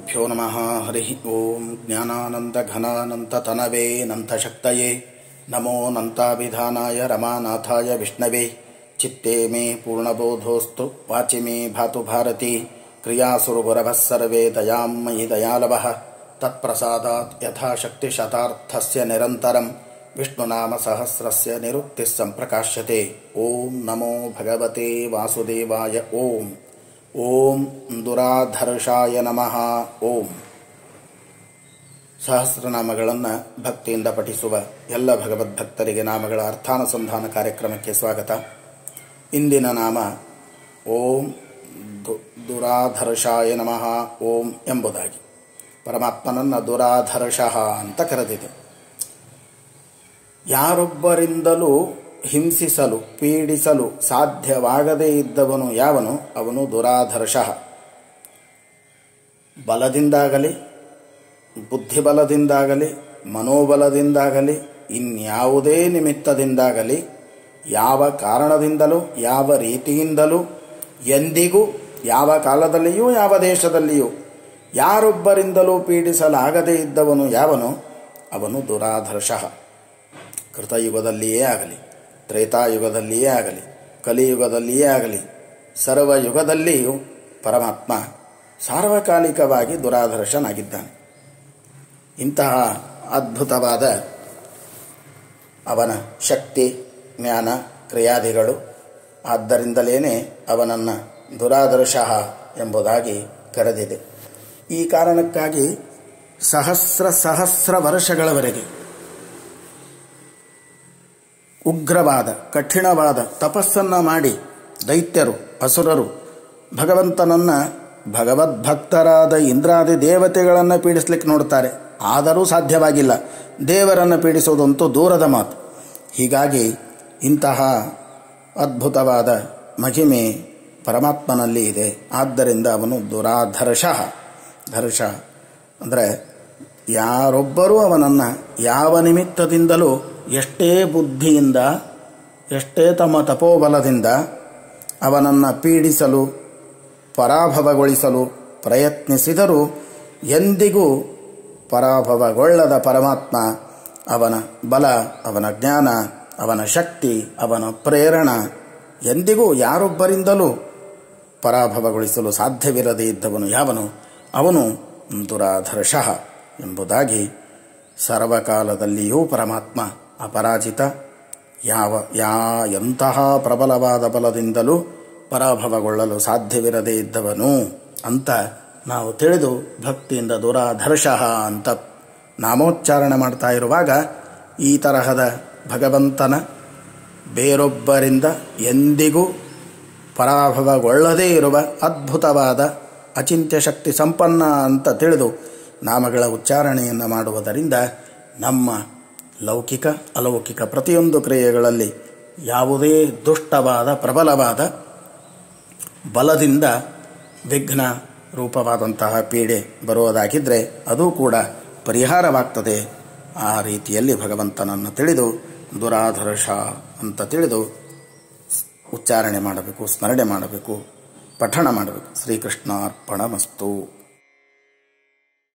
श्रीगुरुभ्यो नमः हरिः ॐ ज्ञानानन्दघनानन्ततनवे नन्तशक्तये नमो नन्ताभिधानाय रमानाथाय विष्णवे चित्ते मे पूर्णबोधोऽस्तु वाचि मे भातु भारती क्रियासुरगुरवः सर्वे दयां मयि दयालवः तत्प्रसादात् यथाशक्तिशतार्थस्य निरन्तरं विष्णुनामसहस्रस्य निरुक्तिः सम्प्रकाश्यते ॐ नमो भगवते वासुदेवाय ॐ ಓಂ ದುರಾಧರ್ಷಾಯ ನಮಃ ಓಂ ಸಹಸ್ರನಾಮಗಳನ್ನು ಭಕ್ತಿಯಿಂದ ಪಠಿಸುವ ಎಲ್ಲ ಭಗವದ್ಭಕ್ತರಿಗೆ ನಾಮಗಳ ಅರ್ಥಾನುಸಂಧಾನ ಕಾರ್ಯಕ್ರಮಕ್ಕೆ ಸ್ವಾಗತ ಇಂದಿನ ನಾಮ ಓಂ ದು ದುರಾಧರ್ಷಾಯ ನಮಃ ಓಂ ಎಂಬುದಾಗಿ ಪರಮಾತ್ಮನನ್ನು ದುರಾಧರ್ಷಃ ಅಂತ ಕರೆದಿದೆ ಯಾರೊಬ್ಬರಿಂದಲೂ ಹಿಂಸಿಸಲು ಪೀಡಿಸಲು ಸಾಧ್ಯವಾಗದೇ ಇದ್ದವನು ಯಾವನು ಅವನು ದುರಾಧರ್ಷಃ ಬಲದಿಂದಾಗಲಿ ಬುದ್ಧಿಬಲದಿಂದಾಗಲಿ ಮನೋಬಲದಿಂದಾಗಲಿ ಇನ್ಯಾವುದೇ ನಿಮಿತ್ತದಿಂದಾಗಲಿ ಯಾವ ಕಾರಣದಿಂದಲೂ ಯಾವ ರೀತಿಯಿಂದಲೂ ಎಂದಿಗೂ ಯಾವ ಕಾಲದಲ್ಲಿಯೂ ಯಾವ ದೇಶದಲ್ಲಿಯೂ ಯಾರೊಬ್ಬರಿಂದಲೂ ಪೀಡಿಸಲಾಗದೇ ಇದ್ದವನು ಯಾವನು ಅವನು ದುರಾಧರ್ಷಃ ಕೃತಯುಗದಲ್ಲಿಯೇ ಆಗಲಿ ತ್ರೇತಾಯುಗದಲ್ಲಿಯೇ ಆಗಲಿ ಕಲಿಯುಗದಲ್ಲಿಯೇ ಆಗಲಿ ಸರ್ವಯುಗದಲ್ಲಿಯೂ ಪರಮಾತ್ಮ ಸಾರ್ವಕಾಲಿಕವಾಗಿ ದುರಾದರ್ಶನಾಗಿದ್ದಾನೆ ಇಂತಹ ಅದ್ಭುತವಾದ ಅವನ ಶಕ್ತಿ ಜ್ಞಾನ ಕ್ರಿಯಾದಿಗಳು ಆದ್ದರಿಂದಲೇ ಅವನನ್ನು ದುರಾದರ್ಶಃ ಎಂಬುದಾಗಿ ಕರೆದಿದೆ ಈ ಕಾರಣಕ್ಕಾಗಿ ಸಹಸ್ರ ಸಹಸ್ರ ವರ್ಷಗಳವರೆಗೆ ಉಗ್ರವಾದ ಕಠಿಣವಾದ ತಪಸ್ಸನ್ನು ಮಾಡಿ ದೈತ್ಯರು ಅಸುರರು ಭಗವಂತನನ್ನು ಭಗವದ್ಭಕ್ತರಾದ ಇಂದ್ರಾದಿ ದೇವತೆಗಳನ್ನು ಪೀಡಿಸ್ಲಿಕ್ಕೆ ನೋಡ್ತಾರೆ ಆದರೂ ಸಾಧ್ಯವಾಗಿಲ್ಲ ದೇವರನ್ನು ಪೀಡಿಸೋದಂತೂ ದೂರದ ಮಾತು ಹೀಗಾಗಿ ಇಂತಹ ಅದ್ಭುತವಾದ ಮಹಿಮೆ ಪರಮಾತ್ಮನಲ್ಲಿ ಇದೆ ಆದ್ದರಿಂದ ಅವನು ದುರಾಧರ್ಷಃ ಧರ್ಷ ಅಂದರೆ ಯಾರೊಬ್ಬರೂ ಅವನನ್ನು ಯಾವ ನಿಮಿತ್ತದಿಂದಲೂ ಎಷ್ಟೇ ಬುದ್ಧಿಯಿಂದ ಎಷ್ಟೇ ತಮ್ಮ ತಪೋಬಲದಿಂದ ಅವನನ್ನು ಪೀಡಿಸಲು ಪರಾಭವಗೊಳಿಸಲು ಪ್ರಯತ್ನಿಸಿದರೂ ಎಂದಿಗೂ ಪರಾಭವಗೊಳ್ಳದ ಪರಮಾತ್ಮ ಅವನ ಬಲ ಅವನ ಜ್ಞಾನ ಅವನ ಶಕ್ತಿ ಅವನ ಪ್ರೇರಣ ಎಂದಿಗೂ ಯಾರೊಬ್ಬರಿಂದಲೂ ಪರಾಭವಗೊಳಿಸಲು ಸಾಧ್ಯವಿರದೇ ಇದ್ದವನು ಯಾವನು ಅವನು ದುರಾಧರ್ಷಃ ಎಂಬುದಾಗಿ ಸರ್ವಕಾಲದಲ್ಲಿಯೂ ಪರಮಾತ್ಮ ಅಪರಾಜಿತ ಯಾವ ಯಾ ಎಂತಹ ಪ್ರಬಲವಾದ ಬಲದಿಂದಲೂ ಪರಾಭವಗೊಳ್ಳಲು ಸಾಧ್ಯವಿರದೇ ಇದ್ದವನು ಅಂತ ನಾವು ತಿಳಿದು ಭಕ್ತಿಯಿಂದ ದುರಾಧರ್ಷಃ ಅಂತ ನಾಮೋಚ್ಚಾರಣೆ ಮಾಡ್ತಾ ಇರುವಾಗ ಈ ತರಹದ ಭಗವಂತನ ಬೇರೊಬ್ಬರಿಂದ ಎಂದಿಗೂ ಪರಾಭವಗೊಳ್ಳದೇ ಇರುವ ಅದ್ಭುತವಾದ ಅಚಿಂತ್ಯ ಶಕ್ತಿ ಸಂಪನ್ನ ಅಂತ ತಿಳಿದು ನಾಮಗಳ ಉಚ್ಚಾರಣೆಯನ್ನು ಮಾಡುವುದರಿಂದ ನಮ್ಮ ಲೌಕಿಕ ಅಲೌಕಿಕ ಪ್ರತಿಯೊಂದು ಕ್ರಿಯೆಗಳಲ್ಲಿ ಯಾವುದೇ ದುಷ್ಟವಾದ ಪ್ರಬಲವಾದ ಬಲದಿಂದ ವಿಘ್ನ ರೂಪವಾದಂತಹ ಪೀಡೆ ಬರುವುದಾಗಿದ್ದರೆ ಅದು ಕೂಡ ಪರಿಹಾರವಾಗ್ತದೆ ಆ ರೀತಿಯಲ್ಲಿ ಭಗವಂತನನ್ನು ತಿಳಿದು ದುರಾಧರ್ಷ ಅಂತ ತಿಳಿದು ಉಚ್ಚಾರಣೆ ಮಾಡಬೇಕು ಸ್ಮರಣೆ ಮಾಡಬೇಕು ಪಠಣ ಮಾಡಬೇಕು ಶ್ರೀಕೃಷ್ಣಾರ್ಪಣ ಮಸ್ತು